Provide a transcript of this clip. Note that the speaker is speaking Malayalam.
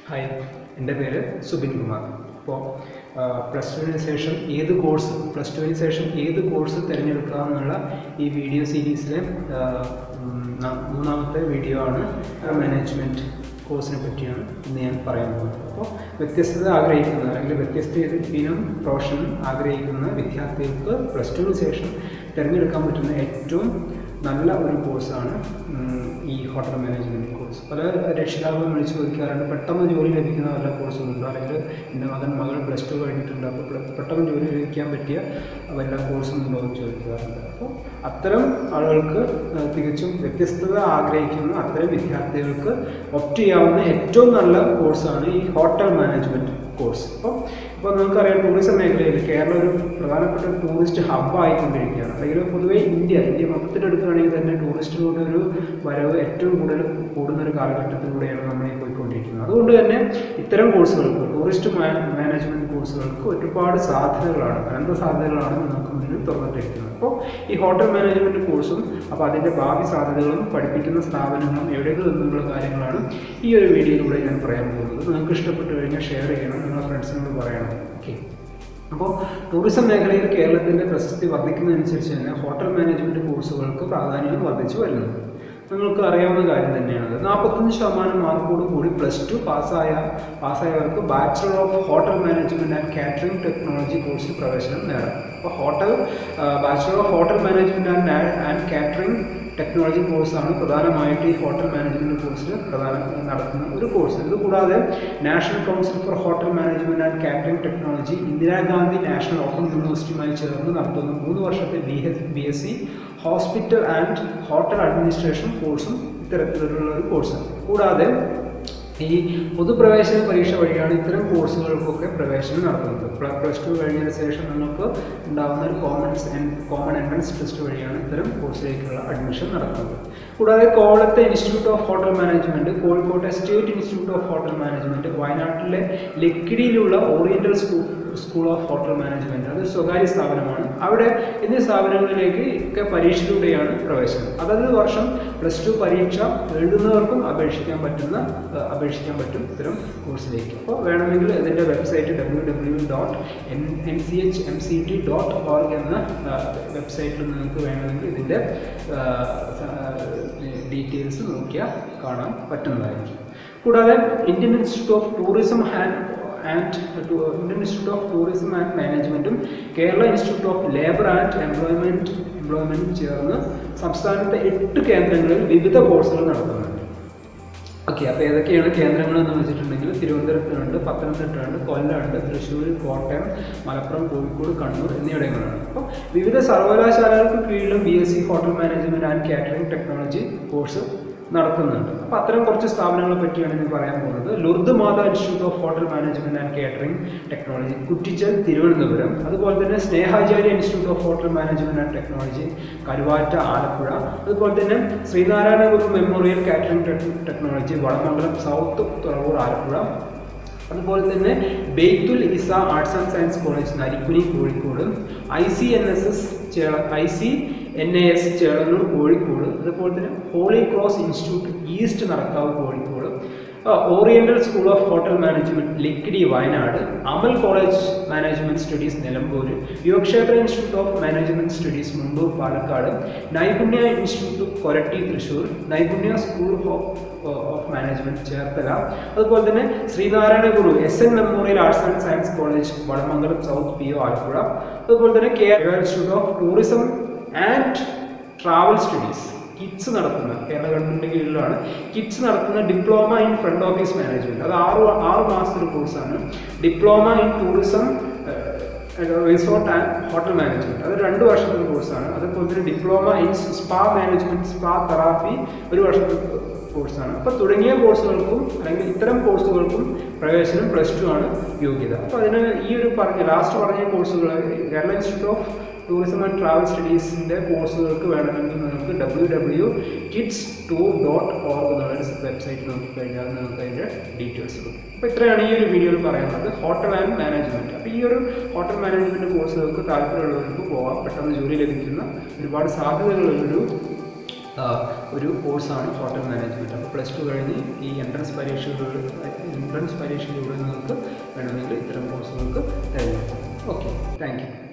ഹായ് എൻ്റെ പേര് സുബിൻ കുമാർ അപ്പോൾ പ്ലസ് ടുവിന് ശേഷം ഏത് കോഴ്സ് പ്ലസ് ടുവിന് ശേഷം ഏത് കോഴ്സ് തിരഞ്ഞെടുക്കുക എന്നുള്ള ഈ വീഡിയോ സീരീസിലെ ആ, ഉം, ന- മൂന്നാമത്തെ വീഡിയോ ആണ് മാനേജ്മെൻറ്റ് കോഴ്സിനെ പറ്റിയാണ് ഇന്ന് ഞാൻ പറയാൻ പോകുന്നത് അപ്പോൾ വ്യത്യസ്തത ആഗ്രഹിക്കുന്ന അല്ലെങ്കിൽ വ്യത്യസ്ത ഇനം പ്രൊഫഷൻ ആഗ്രഹിക്കുന്ന വിദ്യാർത്ഥികൾക്ക് പ്ലസ് ടുവിന് ശേഷം തിരഞ്ഞെടുക്കാൻ പറ്റുന്ന ഏറ്റവും നല്ല ഒരു കോഴ്സാണ് ഉം, ഈ ഹോട്ടൽ മാനേജ്മെൻറ്റ് കോഴ്സ് പല രക്ഷിതാക്കളും വിളിച്ച് ചോദിക്കാറുണ്ട് പെട്ടെന്ന് ജോലി ലഭിക്കുന്ന വല്ല കോഴ്സും ഉണ്ടോ അല്ലെങ്കിൽ എൻ്റെ മകൻ മകൾ പ്ലസ് ടു കഴിഞ്ഞിട്ടുണ്ട് അപ്പോൾ പ്ല- പെട്ടെന്ന് ജോലി ലഭിക്കാൻ പറ്റിയ വല്ല കോഴ്സും ഉണ്ടോ എന്ന് ചോദിക്കാറുണ്ട് അപ്പോൾ അത്തരം ആളുകൾക്ക് ആ, തികച്ചും വ്യത്യസ്തത ആഗ്രഹിക്കുന്ന അത്തരം വിദ്യാർത്ഥികൾക്ക് ഒപ്റ്റ് ചെയ്യാവുന്ന ഏറ്റവും നല്ല കോഴ്സാണ് ഈ ഹോട്ടൽ മാനേജ്മെൻറ്റ് കോഴ്സ് അപ്പോൾ ഇപ്പോൾ നമുക്കറിയാം ടൂറിസം മേഖലയിൽ കേരളം ഒരു പ്രധാനപ്പെട്ട ടൂറിസ്റ്റ് ഹബ്ബ് ആയിക്കൊണ്ടിരിക്കുകയാണ് അല്ലെങ്കിൽ പൊതുവേ ഇന്ത്യ ഇന്ത്യ മൊത്തത്തിൽ എടുക്കുകയാണെങ്കിൽ തന്നെ ടൂറിസ്റ്റുകളുടെ ഒരു വരവ് ഏറ്റവും കൂടുതൽ കൂടുന്ന ഒരു കാലഘട്ടത്തിലൂടെയാണ് നമ്മൾ ഈ പോയിക്കൊണ്ടിരിക്കുന്നത് അതുകൊണ്ട് തന്നെ ഇത്തരം കോഴ്സുകൾക്ക് ടൂറിസ്റ്റ് മാനേജ്മെൻറ്റ് കോഴ്സുകൾക്ക് ഒരുപാട് സാധ്യതകളാണ് അനന്ത സാധ്യതകളാണ് നമുക്ക് മുന്നിൽ തുറന്നിട്ടിരിക്കുന്നത് അപ്പോൾ ഈ ഹോട്ടൽ മാനേജ്മെൻറ്റ് കോഴ്സും അപ്പോൾ അതിൻ്റെ ഭാവി സാധ്യതകളും പഠിപ്പിക്കുന്ന സ്ഥാപനങ്ങളും എവിടെയൊക്കെ നിന്നുള്ള കാര്യങ്ങളാണ് ഈ ഒരു വീഡിയോയിലൂടെ ഞാൻ പറയാൻ പോകുന്നത് നിങ്ങൾക്ക് ഇഷ്ടപ്പെട്ടു കഴിഞ്ഞാൽ ഷെയർ ചെയ്യണം നിങ്ങളുടെ ഫ്രണ്ട്സിനോട് പറയണം ഓക്കെ അപ്പോൾ ടൂറിസം മേഖലയിൽ കേരളത്തിൻ്റെ പ്രശസ്തി വർദ്ധിക്കുന്നതനുസരിച്ച് തന്നെ ഹോട്ടൽ മാനേജ്മെൻറ്റ് കോഴ്സുകൾക്ക് പ്രാധാന്യം വർദ്ധിച്ചു വരുന്നുണ്ട് നിങ്ങൾക്ക് അറിയാവുന്ന കാര്യം തന്നെയാണ് നാൽപ്പത്തഞ്ച് ശതമാനം മാർക്കോട് കൂടി പ്ലസ് ടു പാസ്സായ പാസ്സായവർക്ക് bachelor of hotel management and catering technology കോഴ്സിൽ പ്രവേശനം നേടാം അപ്പോൾ hotel bachelor of hotel management and and catering technology കോഴ്സാണ് പ്രധാനമായിട്ട് ഈ ഹോട്ടൽ മാനേജ്മെൻറ്റ് കോഴ്സിൽ പ്രധാന നടത്തുന്ന ഒരു കോഴ്സ് ഇത് കൂടാതെ National Council for Hotel management and catering Technology Indira Gandhi National Open യൂണിവേഴ്സിറ്റിയുമായി ചേർന്ന് നടത്തുന്ന മൂന്ന് വർഷത്തെ B S B S C hospital and hotel administration കോഴ്സും ഇത്തരത്തിലുള്ള ഒരു കോഴ്സാണ് കൂടാതെ ഈ പൊതുപ്രവേശന പരീക്ഷ വഴിയാണ് ഇത്തരം കോഴ്സുകൾക്കൊക്കെ പ്രവേശനം നടത്തുന്നത് പ്ല- പ്ലസ് ടു കഴിഞ്ഞതിന് ശേഷം നമുക്ക് ഉണ്ടാകുന്ന ഒരു കോമൺ കോമൺ എൻട്രൻസ് ടെസ്റ്റ് വഴിയാണ് ഇത്തരം കോഴ്സിലേക്കുള്ള അഡ്മിഷൻ നടത്തുന്നത് കൂടാതെ കോവളത്തെ ഇൻസ്റ്റിറ്റ്യൂട്ട് ഓഫ് ഹോട്ടൽ മാനേജ്മെൻറ്റ് കോഴിക്കോട്ടെ State Institute of hotel Management വയനാട്ടിലെ ലക്കിടിയിലുള്ള Oriental School School of hotel management അത് സ്വകാര്യ സ്ഥാപനമാണ് അവിടെ എന്നീ സ്ഥാപനങ്ങളിലേക്ക് ഒക്കെ പരീക്ഷയിലൂടെയാണ് പ്രവേശനം അതത് വർഷം പ്ലസ് ടു പരീക്ഷ എഴുതുന്നവർക്കും അപേക്ഷിക്കാൻ പറ്റുന്ന ഏഹ്, അപേക്ഷിക്കാൻ പറ്റും ഇത്തരം കോഴ്സിലേക്ക് അപ്പോൾ വേണമെങ്കിൽ ഇതിൻ്റെ website W W dot N N C H M C T dot org എന്ന വെബ്സൈറ്റിൽ നിങ്ങൾക്ക് വേണമെങ്കിൽ ഇതിൻ്റെ ഡീറ്റെയിൽസ് നോക്കിയാൽ കാണാൻ പറ്റുന്നതായിരിക്കും കൂടാതെ Indian Institute of Tourism and and Indian Institute of Tourism and മാനേജ്മെൻറ്റും Kerala Institute of Labour and Employment എംപ്ലോയ്മെൻറ്റും ചേർന്ന് സംസ്ഥാനത്തെ എട്ട് കേന്ദ്രങ്ങളിൽ വിവിധ കോഴ്സുകൾ നടത്തുന്നുണ്ട് ഓക്കെ അപ്പോൾ ഏതൊക്കെയാണ് കേന്ദ്രങ്ങൾ എന്ന് വെച്ചിട്ടുണ്ടെങ്കിൽ തിരുവനന്തപുരത്തുണ്ട് പത്തനംതിട്ടയുണ്ട് കൊല്ലമുണ്ട് തൃശ്ശൂർ കോട്ടയം മലപ്പുറം കോഴിക്കോട് കണ്ണൂർ എന്നിവിടങ്ങളാണ് അപ്പോൾ വിവിധ സർവകലാശാലകൾക്ക് കീഴിലും B S C hotel management and catering technology course നടത്തുന്നുണ്ട് അപ്പോൾ അത്തരം കുറച്ച് സ്ഥാപനങ്ങളെ പറ്റിയാണ് ഞാൻ പറയാൻ പോകുന്നത് Lourdes Matha Institute of hotel management and catering Technology Kuttichal Thiruvananthapuram അതുപോലെ തന്നെ Snehacharya Institute of hotel management and Technology Karuvatta Alappuzha അതുപോലെ തന്നെ Sree Narayana Guru Memorial Catering tech- Technology Valamangalam South Thuravoor Alappuzha അതുപോലെ തന്നെ Baithul Izza Arts and Science College Narikkuni Kozhikode I C N S S ചേള I C N A S Chelannur Kozhikode അതുപോലെ തന്നെ Holy Cross Institute East Nadakkavu Kozhikode Oriental School of Hotel Management Likkidi Wayanad Amal College Management Studies Nilambur Yuvakshetra Institute of Management Studies Mundur Palakkad Naipunya Institute Koratty Thrissur Naipunya School of of Management Cherthala അതുപോലെ തന്നെ Sree Narayana Guru S N Memorial Arts and Science College Vadamangalam South P O Alappuzha അതുപോലെ തന്നെ Kerala Institute of Tourism and travel studies KITTS നടത്തുന്ന കേരള ഗവൺമെൻറ് കീഴിലാണ് കിറ്റ്സ് നടത്തുന്ന diploma in front office management അത് ആറ് ആറ് മാസത്തെ കോഴ്സാണ് diploma in tourism resort and hotel management അത് രണ്ട് വർഷത്തെ കോഴ്സാണ് അതുപോലെ തന്നെ diploma in spa management spa therapy ഒരു വർഷത്തെ കോഴ്സാണ് അപ്പോൾ തുടങ്ങിയ കോഴ്സുകൾക്കും അല്ലെങ്കിൽ ഇത്തരം കോഴ്സുകൾക്കും പ്രവേശനം പ്ലസ് ടു ആണ് യോഗ്യത അപ്പോൾ അതിന് ഈ ഒരു പറഞ്ഞ ലാസ്റ്റ് പറഞ്ഞ കോഴ്സുകൾ Kerala Institute of Tourism and Travel സ്റ്റഡീസിൻ്റെ കോഴ്സുകൾക്ക് വേണമെങ്കിൽ നിങ്ങൾക്ക് W W kitts tour dot org എന്നുള്ള വെബ്സൈറ്റ് നോക്കിക്കഴിഞ്ഞാൽ നിങ്ങൾക്ക് അതിൻ്റെ ഡീറ്റെയിൽസ് കിട്ടും അപ്പോൾ ഇത്രയാണ് ഈ ഒരു വീഡിയോയിൽ പറയുന്നത് ഹോട്ടൽ ആൻഡ് മാനേജ്മെൻറ്റ് അപ്പോൾ ഈ ഒരു ഹോട്ടൽ മാനേജ്മെൻറ്റ് കോഴ്സുകൾക്ക് താല്പര്യമുള്ളവർക്ക് പോകാം പെട്ടെന്ന് ജോലി ലഭിക്കുന്ന ഒരുപാട് സാധ്യതകളുള്ളൊരു ആ, ഒരു കോഴ്സാണ് ഹോട്ടൽ മാനേജ്മെൻറ്റ് അപ്പോൾ പ്ലസ് ടു കഴിഞ്ഞ് ഈ എൻട്രൻസ് പരീക്ഷകൾ എൻട്രൻസ് പരീക്ഷയിലൂടെ നിങ്ങൾക്ക് വേണമെങ്കിൽ ഇത്തരം കോഴ്സുകൾക്ക് തിരഞ്ഞെടുക്കാം ഓക്കെ താങ്ക് യു